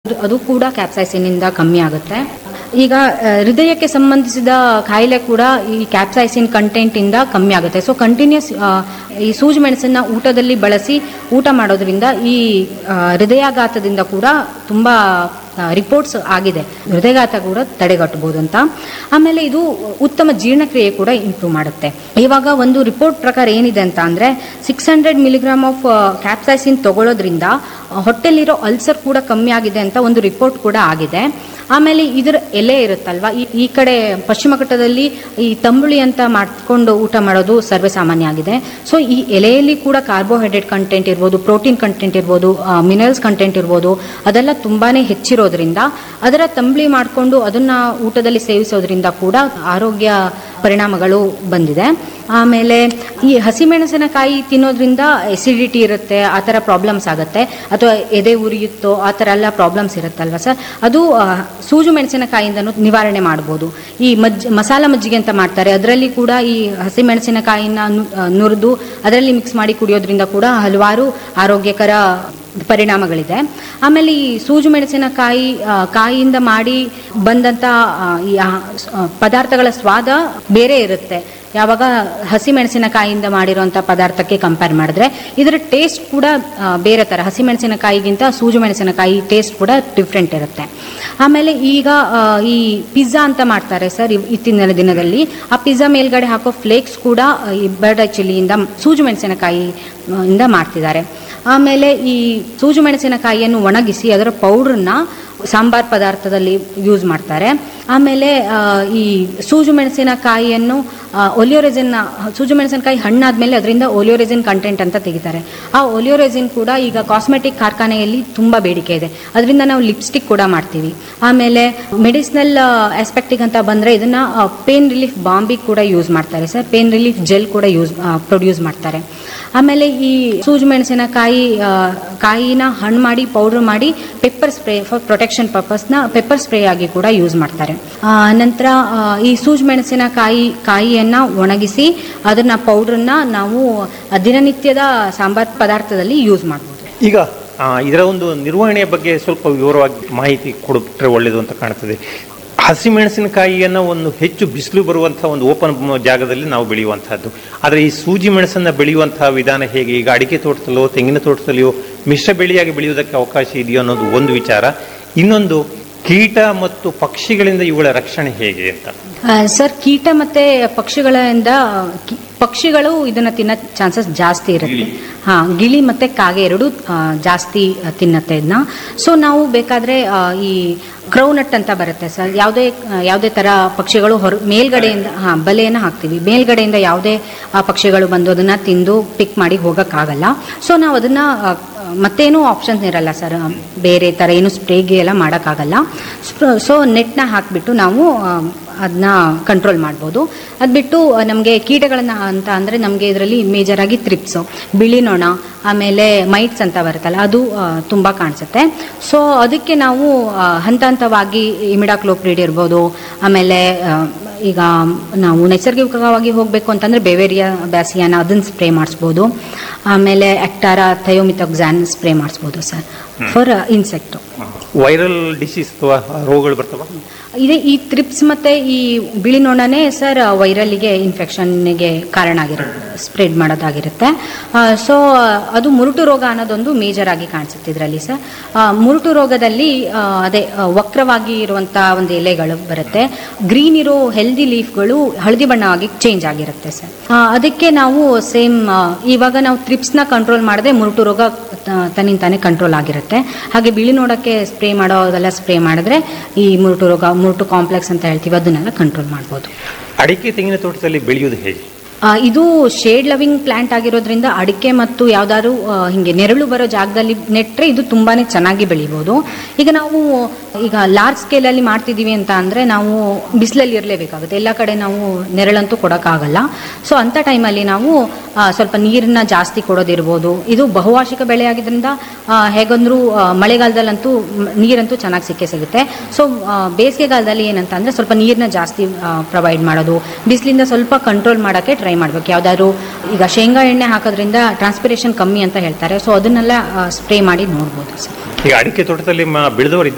ಅದು ಕೂಡ ಕ್ಯಾಪ್ಸೈಸಿನಿಂದ ಕಮ್ಮಿ ಆಗುತ್ತೆ ಈಗ ಆ, ಹೃದಯಕ್ಕೆ ಸಂಬಂಧಿಸಿದ ಕಾಯಿಲೆ ಕೂಡ ಈ ಕ್ಯಾಪ್ಸೈಸಿನ್ ಕಂಟೆಂಟ್ ಇಂದ ಕಮ್ಮಿ ಆಗುತ್ತೆ ಸೊ ಕಂಟಿನ್ಯೂಸ್ ಈ ಸೂಜಿ ಮೆಣಸನ್ನ ಊಟದಲ್ಲಿ ಬಳಸಿ ಊಟ ಮಾಡೋದ್ರಿಂದ ಈ ಆ, ಹೃದಯಾಘಾತದಿಂದ ಕೂಡ ತುಂಬಾ ರಿಪೋರ್ಟ್ಸ್ ಆಗಿದೆ ಹೃದಯಘಾತ ಕೂಡ ತಡೆಗಟ್ಟಬಹುದು ಅಂತ ಆಮೇಲೆ ಇದು ಉತ್ತಮ ಜೀರ್ಣಕ್ರಿಯೆ ಕೂಡ ಇಂಪ್ರೂವ್ ಮಾಡುತ್ತೆ ಇವಾಗ ಒಂದು ರಿಪೋರ್ಟ್ ಪ್ರಕಾರ ಏನಿದೆ ಅಂತ ಅಂದ್ರೆ six hundred milligram of capsaicin ತಗೊಳ್ಳೋದ್ರಿಂದ ಹೊಟ್ಟೆಲಿರೋ ಅಲ್ಸರ್ ಕೂಡ ಕಮ್ಮಿ ಆಗಿದೆ ಅಂತ ಒಂದು ರಿಪೋರ್ಟ್ ಕೂಡ ಆಗಿದೆ ಆಮೇಲೆ ಇದರ ಎಲೆ ಇರುತ್ತಲ್ವಾ ಈ ಈ ಕಡೆ ಪಶ್ಚಿಮ ಘಟ್ಟದಲ್ಲಿ ಈ ತಂಬುಳಿ ಅಂತ ಮಾಡ್ಕೊಂಡು ಊಟ ಮಾಡೋದು ಸರ್ವೇ ಸಾಮಾನ್ಯ ಆಗಿದೆ ಸೊ ಈ ಎಲೆಯಲ್ಲಿ ಕೂಡ ಕಾರ್ಬೋಹೈಡ್ರೇಟ್ ಕಂಟೆಂಟ್ ಇರ್ಬೋದು ಪ್ರೋಟೀನ್ ಕಂಟೆಂಟ್ ಇರ್ಬೋದು ಮಿನರಲ್ಸ್ ಕಂಟೆಂಟ್ ಇರ್ಬೋದು ಅದೆಲ್ಲ ತುಂಬಾನೇ ಹೆಚ್ಚಿರೋದ್ರಿಂದ ಅದರ ತಂಬಳಿ ಮಾಡಿಕೊಂಡು ಅದನ್ನ ಊಟದಲ್ಲಿ ಸೇವಿಸೋದ್ರಿಂದ ಕೂಡ ಆರೋಗ್ಯ ಪರಿಣಾಮಗಳು ಬಂದಿದೆ ಆಮೇಲೆ ಈ ಹಸಿಮೆಣಸಿನಕಾಯಿ ತಿನ್ನೋದ್ರಿಂದ ಎಸಿಡಿಟಿ ಇರುತ್ತೆ ಆ ಥರ ಪ್ರಾಬ್ಲಮ್ಸ್ ಆಗುತ್ತೆ ಅಥವಾ ಎದೆ ಉರಿಯುತ್ತೋ ಆ ಥರ ಎಲ್ಲ ಪ್ರಾಬ್ಲಮ್ಸ್ ಇರುತ್ತಲ್ವ ಸರ್ ಅದು ಆ, ಸೂಜು ಮೆಣಸಿನಕಾಯಿಂದನೂ ನಿವಾರಣೆ ಮಾಡ್ಬೋದು ಈ ಮಜ್ಜ ಮಸಾಲ ಮಜ್ಜಿಗೆ ಅಂತ ಮಾಡ್ತಾರೆ ಅದರಲ್ಲಿ ಕೂಡ ಈ ಹಸಿಮೆಣಸಿನಕಾಯಿನ ನುರಿದು ಅದರಲ್ಲಿ ಮಿಕ್ಸ್ ಮಾಡಿ ಕುಡಿಯೋದ್ರಿಂದ ಕೂಡ ಹಲವಾರು ಆರೋಗ್ಯಕರ ಪರಿಣಾಮಗಳಿದೆ ಆಮೇಲೆ ಈ ಸೂಜು ಮೆಣಸಿನಕಾಯಿ ಆ, ಕಾಯಿಯಿಂದ ಮಾಡಿ ಬಂದಂತ ಆ, ಈ ಆ, ಸ್- ಆ, ಪದಾರ್ಥಗಳ ಸ್ವಾದ ಬೇರೆ ಇರುತ್ತೆ ಯಾವಾಗ ಹಸಿ ಮೆಣಸಿನಕಾಯಿಯಿಂದ ಮಾಡಿರುವಂಥ ಪದಾರ್ಥಕ್ಕೆ ಕಂಪೇರ್ ಮಾಡಿದ್ರೆ ಇದರ ಟೇಸ್ಟ್ ಕೂಡ ಆ, ಬೇರೆ ಥರ ಹಸಿ ಮೆಣಸಿನಕಾಯಿಗಿಂತ ಸೂಜು ಮೆಣಸಿನಕಾಯಿ ಟೇಸ್ಟ್ ಕೂಡ ಡಿಫ್ರೆಂಟ್ ಇರುತ್ತೆ ಆಮೇಲೆ ಈಗ ಆ, ಈ ಪಿಜ್ಜಾ ಅಂತ ಮಾಡ್ತಾರೆ ಸರ್ ಇವ್- ಇತ್ತಿನ ದಿನದಲ್ಲಿ ಆ ಪಿಜ್ಜಾ ಮೇಲ್ಗಡೆ ಹಾಕೋ ಫ್ಲೇಕ್ಸ್ ಕೂಡ ಆ, ಈ ಬರ್ಡ್ ಚಿಲ್ಲಿಯಿಂದ ಸೂಜು ಮೆಣಸಿನಕಾಯಿ ಆ, ಇಂದ ಮಾಡ್ತಿದ್ದಾರೆ ಆಮೇಲೆ ಈ ಸೂಜು ಮೆಣಸಿನಕಾಯಿಯನ್ನು ಒಣಗಿಸಿ ಅದರ ಪೌಡ್ರನ್ನ ಸಾಂಬಾರ್ ಪದಾರ್ಥದಲ್ಲಿ ಯೂಸ್ ಮಾಡ್ತಾರೆ ಆಮೇಲೆ ಆ, ಈ ಸೂಜು ಮೆಣಸಿನಕಾಯಿಯನ್ನು ಒಲಿಯೋರೆಸಿನ್ ಸೂಜು ಮೆಣಸಿನಕಾಯಿ ಹಣ್ಣಾದ್ಮೇಲೆ ಅದರಿಂದ ಒಲಿಯೋರೆಸಿನ್ ಕಂಟೆಂಟ್ ಅಂತ ತೆಗಿತಾರೆ ಆ ಒಲಿಯೋರೆಸಿನ್ ಕೂಡ ಈಗ ಕಾಸ್ಮೆಟಿಕ್ ಕಾರ್ಖಾನೆಯಲ್ಲಿ ತುಂಬ ಬೇಡಿಕೆ ಇದೆ ಅದರಿಂದ ನಾವು ಲಿಪ್ಸ್ಟಿಕ್ ಕೂಡ ಮಾಡ್ತೀವಿ ಆಮೇಲೆ ಮೆಡಿಸಿನಲ್ ಆಸ್ಪೆಕ್ಟಿಗೆ ಅಂತ ಬಂದರೆ ಇದನ್ನ ಪೇನ್ ರಿಲೀಫ್ ಬಾಂಬಿಗೆ ಕೂಡ ಯೂಸ್ ಮಾಡ್ತಾರೆ ಸರ್ ಪೇನ್ ರಿಲೀಫ್ ಜೆಲ್ ಕೂಡ ಯೂಸ್ ಪ್ರೊಡ್ಯೂಸ್ ಮಾಡ್ತಾರೆ ಆಮೇಲೆ ಈ ಸೂಜು ಮೆಣಸಿನಕಾಯಿ ಆ, ಕಾಯಿನ ಹಣ್ಣು ಮಾಡಿ ಪೌಡರ್ ಮಾಡಿ ಪೆಪ್ಪರ್ ಸ್ಪ್ರೇ ಫಾರ್ ಪ್ರೊಟೆಕ್ಷನ್ ಪರ್ಪಸ್ನ ಪೆಪ್ಪರ್ ಸ್ಪ್ರೇ ಆಗಿ ಕೂಡ ಯೂಸ್ ಮಾಡ್ತಾರೆ ಆ, ನಂತರ ಆ, ಈ ಸೂಜು ಮೆಣಸಿನಕಾಯಿ ಕಾಯಿಯನ್ನ ಒಣಗಿಸಿ ಅದನ್ನ ಪೌಡ್ರನ್ನ ನಾವು ದಿನನಿತ್ಯದ ಸಾಂಬಾರ್ ಪದಾರ್ಥದಲ್ಲಿ ಯೂಸ್ ಮಾಡ್ಬೋದು ಈಗ ಆ, ಇದರ ಒಂದು ನಿರ್ವಹಣೆಯ ಬಗ್ಗೆ ಸ್ವಲ್ಪ ವಿವರವಾಗಿ ಮಾಹಿತಿ ಕೊಡುತ್ರೆ ಒಳ್ಳೆಯದು ಅಂತ ಕಾಣ್ತದೆ ಹಸಿಮೆಣಸಿನಕಾಯಿಯನ್ನು ಒಂದು ಹೆಚ್ಚು ಬಿಸಿಲು ಬರುವಂತಹ ಒಂದು ಓಪನ್ ಜಾಗದಲ್ಲಿ ನಾವು ಬೆಳೆಯುವಂತಹದ್ದು ಆದರೆ ಈ ಸೂಜಿ ಮೆಣಸನ್ನು ಬೆಳೆಯುವಂತಹ ವಿಧಾನ ಹೇಗೆ ಈಗ ಅಡಿಕೆ ತೋಟದಲ್ಲೋ ತೆಂಗಿನ ತೋಟದಲ್ಲಿಯೋ ಮಿಶ್ರ ಬೆಳೆಯಾಗಿ ಬೆಳೆಯುವುದಕ್ಕೆ ಅವಕಾಶ ಇದೆಯೋ ಅನ್ನೋದು ಒಂದು ವಿಚಾರ ಇನ್ನೊಂದು ಕೀಟ ಮತ್ತು ಪಕ್ಷಿಗಳಿಂದ ಇವುಗಳ ರಕ್ಷಣೆ ಹೇಗೆ ಅಂತ ಆ, ಸರ್ ಕೀಟ ಮತ್ತೆ ಪಕ್ಷಿಗಳಿಂದ ಕಿ- ಪಕ್ಷಿಗಳು ಇದನ್ನ ತಿನ್ನೋ ಚಾನ್ಸಸ್ ಜಾಸ್ತಿ ಇರುತ್ತೆ ಹಾ ಗಿಳಿ ಮತ್ತೆ ಕಾಗೆ ಎರಡು ಆ, ಜಾಸ್ತಿ ಆ, ತಿನ್ನತ್ತೆ ಇದನ್ನ ಸೊ ನಾವು ಬೇಕಾದ್ರೆ ಆ, ಈ ಕ್ರೌನಟ್ ಅಂತ ಬರುತ್ತೆ ಸರ್ ಯಾವುದೇ ಆ, ಯಾವುದೇ ತರ ಪಕ್ಷಿಗಳು ಹೊರ ಮೇಲ್ಗಡೆಯಿಂದ ಹಾ ಬಲೆಯನ್ನ ಹಾಕ್ತೀವಿ ಮೇಲ್ಗಡೆಯಿಂದ ಯಾವುದೇ ಆ, ಪಕ್ಷಿಗಳು ಬಂದು ಅದನ್ನ ತಿಂದು ಪಿಕ್ ಮಾಡಿ ಹೋಗಕ್ಕಾಗಲ್ಲ ಸೊ ನಾವು ಅದನ್ನ ಆ, ಮತ್ತೇನು ಆಪ್ಷನ್ಸ್ ಇರಲ್ಲ ಸರ್ ಬೇರೆ ಥರ ಏನು ಸ್ಪ್ರೇಗೆ ಎಲ್ಲ ಮಾಡೋಕ್ಕಾಗಲ್ಲ ಸೊ ನೆಟ್ನ ಹಾಕಿಬಿಟ್ಟು ನಾವು ಅದನ್ನ ಕಂಟ್ರೋಲ್ ಮಾಡ್ಬೋದು ಅದು ಬಿಟ್ಟು ನಮಗೆ ಕೀಟಗಳನ್ನ ಅಂತ ಅಂದರೆ ನಮಗೆ ಇದರಲ್ಲಿ ಮೇಜರ್ ಆಗಿ ತ್ರಿಪ್ಸು ಬಿಳಿ ನೊಣ ಆಮೇಲೆ ಮೈಟ್ಸ್ ಅಂತ ಬರುತ್ತಲ್ಲ ಅದು ಆ, ತುಂಬ ಕಾಣಿಸುತ್ತೆ ಸೊ ಅದಕ್ಕೆ ನಾವು ಆ, ಹಂತ ಹಂತವಾಗಿ ಇಮಿಡಾಕ್ಲೋಪ್ರಿಡ್ ಇರ್ಬೋದು ಆಮೇಲೆ ಆ, ಈಗ ನಾವು ನೈಸರ್ಗಿಕವಾಗಿ ಹೋಗಬೇಕು ಅಂತಂದ್ರೆ ಬೆವೇರಿಯಾ ಬ್ಯಾಸಿಯಾನ ಅದನ್ನ ಸ್ಪ್ರೇ ಮಾಡಿಸ್ಬೋದು ಆಮೇಲೆ ಆಕ್ಟಾರಾ ಥಯೋಮಿಥೋಕ್ಸಾನ್ ಸ್ಪ್ರೇ ಮಾಡಿಸ್ಬೋದು sir for insect viral disease ಅಥವಾ ರೋಗಗಳು ಬರ್ತವ ಇದೆ ಈ ತ್ರಿಪ್ಸ್ ಮತ್ತೆ ಈ ಬಿಳಿ ನೊಣನೇ ಸರ್ ವೈರಲ್ಗೆ ಇನ್ಫೆಕ್ಷನ್ಗೆ ಕಾರಣ ಆಗಿರುತ್ತೆ ಸ್ಪ್ರೆಡ್ ಮಾಡೋದಾಗಿರುತ್ತೆ ಸೊ ಅದು ಮುರುಟು ರೋಗ ಅನ್ನೋದೊಂದು ಮೇಜರ್ ಆಗಿ ಕಾಣಿಸುತ್ತೆ ಇದರಲ್ಲಿ ಸರ್ ಆ, ಮುರುಟು ರೋಗದಲ್ಲಿ ಆ, ಅದೇ ಆ, ವಕ್ರವಾಗಿ ಇರುವಂತ ಒಂದು ಎಲೆಗಳು ಬರುತ್ತೆ ಗ್ರೀನ್ ಇರೋ ಹೆಲ್ದಿ ಲೀಫ್ಗಳು ಹಳದಿ ಬಣ್ಣ ಆಗಿ ಚೇಂಜ್ ಆಗಿರುತ್ತೆ ಸರ್ ಆ, ಅದಕ್ಕೆ ನಾವು ಸೇಮ್ ಇವಾಗ ನಾವು ತ್ರಿಪ್ಸ್ನ ಕಂಟ್ರೋಲ್ ಮಾಡದೆ ಮುರುಟು ರೋಗ ತ- ತನ್ನಿಂತಾನೆ ಕಂಟ್ರೋಲ್ ಆಗಿರುತ್ತೆ ಹಾಗೆ ಬಿಳಿ ನೋಡಕ್ಕೆ ಸ್ಪ್ರೇ ಮಾಡೋದೆಲ್ಲ ಸ್ಪ್ರೇ ಮಾಡಿದ್ರೆ ಈ ಮುರುಟು ರೋಗ ಮುರುಟು ಕಾಂಪ್ಲೆಕ್ಸ್ ಅಂತ ಹೇಳ್ತೀವಿ ಅದನ್ನೆಲ್ಲ ಕಂಟ್ರೋಲ್ ಮಾಡ್ಬೋದು ಅಡಿಕೆ ತೆಂಗಿನ ತೋಟದಲ್ಲಿ ಬೆಳೆಯುವುದು ಹೇಗೆ ಆ, ಇದು ಶೇಡ್ ಲವಿಂಗ್ ಪ್ಲಾಂಟ್ ಆಗಿರೋದ್ರಿಂದ ಅಡಿಕೆ ಮತ್ತು ಯಾವ್ದಾದ್ರು ಆ, ಹಿಂಗೆ ನೆರಳು ಬರೋ ಜಾಗದಲ್ಲಿ ನೆಟ್ರೆ ಇದು ತುಂಬಾನೇ ಚೆನ್ನಾಗಿ ಬೆಳಿಬೋದು ಈಗ ನಾವು ಈಗ ಲಾರ್ಜ್ ಸ್ಕೇಲ್ ಅಲ್ಲಿ ಮಾಡ್ತಿದೀವಿ ಅಂತ ಅಂದ್ರೆ ನಾವು ಬಿಸಿಲಲ್ಲಿ ಇರಲೇಬೇಕಾಗುತ್ತೆ ಎಲ್ಲ ಕಡೆ ನಾವು ನೆರಳಂತೂ ಕೊಡೋಕ್ಕಾಗಲ್ಲ ಸೊ ಅಂತ ಟೈಮಲ್ಲಿ ನಾವು ಆ, ಸ್ವಲ್ಪ ನೀರನ್ನ ಜಾಸ್ತಿ ಕೊಡೋದಿರ್ಬೋದು ಇದು ಬಹುವಾರ್ಷಿಕ ಬೆಳೆ ಆಗಿದ್ರಿಂದ ಆ, ಹೇಗಂದ್ರೂ ಆ, ಮಳೆಗಾಲದಲ್ಲಂತೂ ಮ್, ನೀರಂತೂ ಚೆನ್ನಾಗಿ ಸಿಕ್ಕೇ ಸಿಗುತ್ತೆ ಸೊ ಬೇಸಿಗೆಗಾಲದಲ್ಲಿ ಏನಂತ ಅಂದ್ರೆ ಸ್ವಲ್ಪ ನೀರನ್ನ ಜಾಸ್ತಿ ಪ್ರೊವೈಡ್ ಮಾಡೋದು ಬಿಸಿಲಿಂದ ಸ್ವಲ್ಪ ಕಂಟ್ರೋಲ್ ಮಾಡೋಕ್ಕೆ ಟ್ರೈ ಮಾಡ್ಬೇಕು ಯಾವ್ದಾದ್ರು ಈಗ ಶೇಂಗಾ ಎಣ್ಣೆ ಹಾಕೋದ್ರಿಂದ ಟ್ರಾನ್ಸ್ಪಿರೇಷನ್ ಕಮ್ಮಿ ಅಂತ ಹೇಳ್ತಾರೆ ಸೊ ಅದನ್ನೆಲ್ಲ ಸ್ಪ್ರೇ ಮಾಡಿ ನೋಡ್ಬೋದು ಸರ್ ಈಗ ಅಡಿಕೆ ತೋಟದಲ್ಲಿ ಮ- ಬೆಳೆದವರಿದ್ದಾರೆ